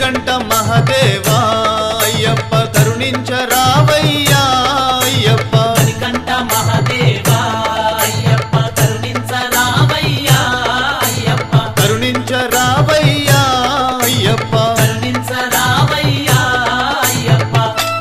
మణికంఠ మహదేవా అయ్యప్ప కరుణించరావయ్యా అయ్యప్ప మణికంఠ మహదేవా అయ్యప్ప కరుణించరావయ్యా అయ్యప్ప కరుణించరావయ్యా అయ్యప్ప కరుణించరావయ్యా అయ్యప్ప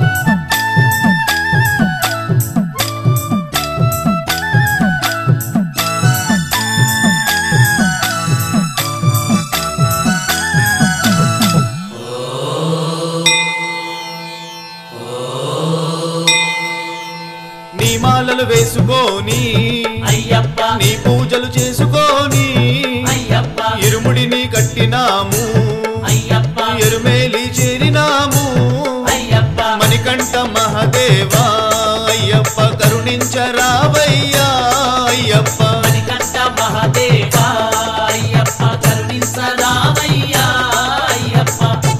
నీ మాలలు వేసుకొని అయ్యప్ప నీ పూజలు చేసుకొని అయ్యప్ప ఇరుముడిని కట్టినాము అయ్యప్ప ఎరుమేలి చేరినాము అయ్యప్ప మణికంఠ మహదేవా అయ్యప్ప కరుణించరావయ్యా అయ్యప్ప మణికంఠ మహదేవా అయ్యప్ప కరుణించరావయ్యా అయ్యప్ప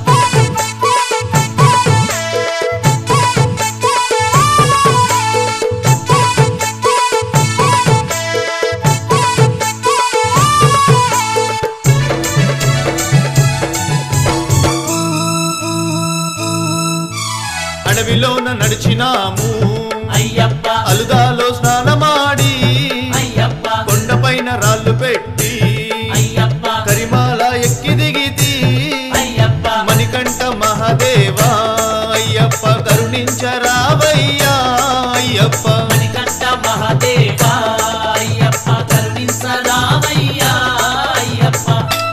అడవిలోన నడిచినాము అయ్యప్ప అలుదాలో స్నానమాడి అయ్యప్ప కొండపైన రాళ్ళు పెట్టి అయ్యప్ప కరిమాల ఎక్కి దిగితి అయ్యప్ప మణికంఠ మహదేవా అయ్యప్ప కరుణించరావయ్యా అయ్యప్ప మణికంఠ మహదేవా అయ్యప్ప కరుణించరావయ్యా అయ్యప్ప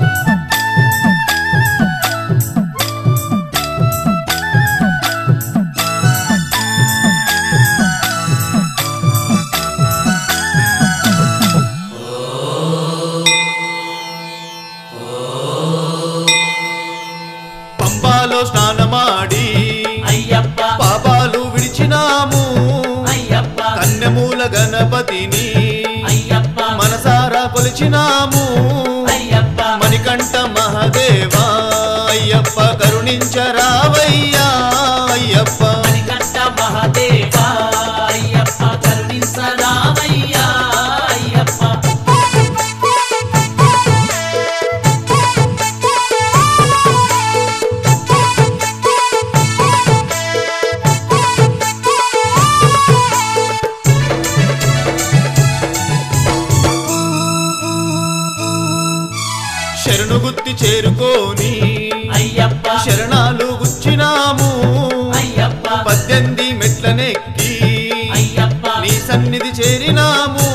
పంబాలో స్నానమాడి అయ్యప్ప పాపాలు విడిచినాము అయ్యప్ప కన్యమూల గణపతిని అయ్యప్ప మనసారా కొలిచినాము అయ్యప్ప మణికంఠ మహదేవా అయ్యప్ప కరుణించరావయ్యా అయ్యప్ప మణికంఠ మహదేవా అయ్యప్ప కరుణించరావయ్యా అయ్యప్ప శరణు గుత్తి చేరుకోని అయ్యప్ప శరణాలు గుచ్చినాము అయ్యప్ప పద్దెనిమిది మెట్లనెక్కి అయ్యప్ప నీ సన్నిధి చేరినాము